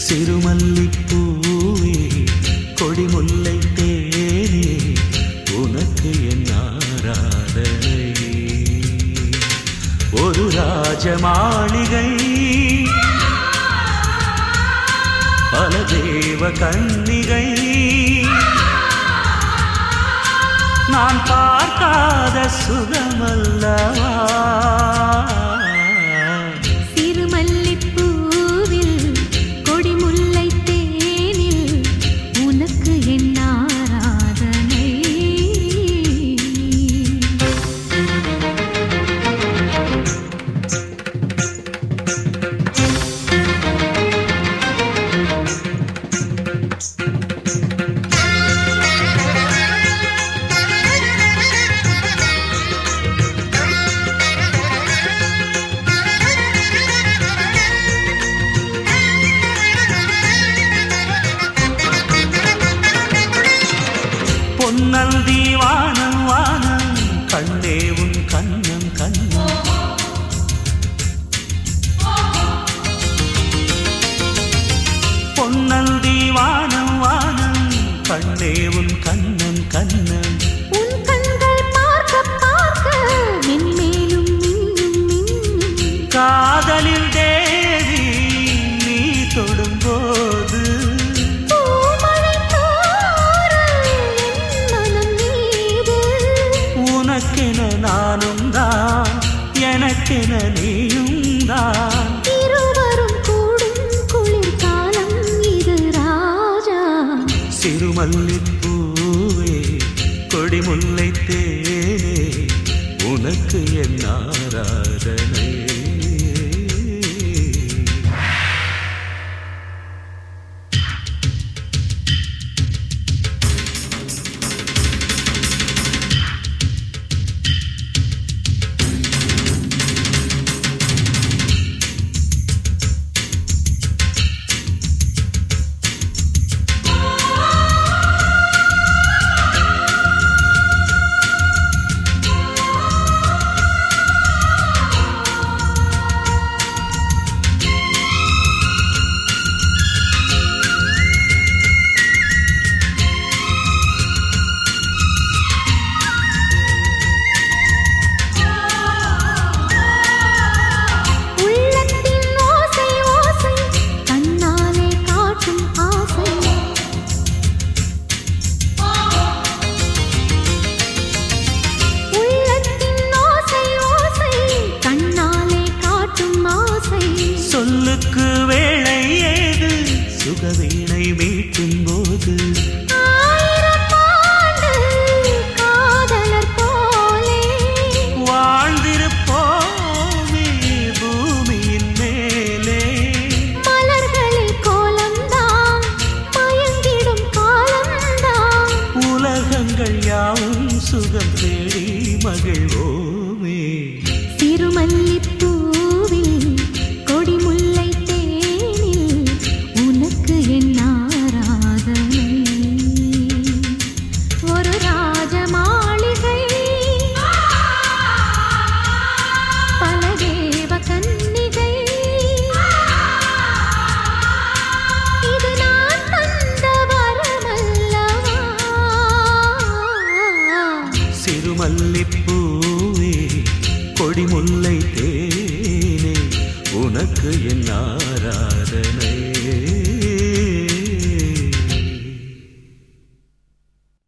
சிறுமல்லிப்பூவே கொடிமுல்லை தேனே உனக்கு என் ஆராதனை ஒரு ராஜ மாளிகை பல தேவ கன்னிகை நான் பார்க்காத சுகமல்லவா சிறுமல்லிப்பூவில் கொடிமுல்லை தேனில் உனக்கு என் ஆராதனை பொன்னந்தி வானம் வானம் கண்ணே உன் கண்ணம் கண்ணம் பொன்னந்தி வானம் வானம் கண்ணே உன் கண்ணம் கண்ணம் உன் கண்கள் பார்க்க பார்க்க மென்மேலும் மின்னும் மின்னும் காதலில் தேவி நீ தொடும்போது பூமழை தோறல் என் மனம் மீது உனக்கென நானும் தான் எனக்கென நீயும் தான் இருவரும் கூடும் குளிர்காலம் இது ராஜா சிறுமல்லிப்பூவே கொடிமுல்லை தேனே உனக்கு என் ஆராதனை உள்ளத்தின் ஓசை ஓசை கண்ணாலே காட்டும் ஆசை உள்ளத்தின் ஓசை ஓசை கண்ணாலே காட்டும் ஆசை சொல்லுக்கு வேளை ஏது சுகவீணை மீட்டும் போது ஆயிரம் ஆண்டு காதலர் போலே வாழ்ந்திருப்போமே பூமியின் மேலே மலர்களில் கோலம்தான் மயங்கிடும் காலம்தான் உலகங்கள் யாவும் சுகம் தேடி மகிழ்வோமே திருமல்லிப்பூவில் கொடிமுல்லை தேனில் உனக்கு என் ஆராதனை ஒரு ராஜ மாளிகை பல தேவ கன்னிகை இது நான் தந்த வரமல்லவா சிறுமல்லிப்பூவே கொடிமுல்லை தேனே உனக்கு என் ஆராதனை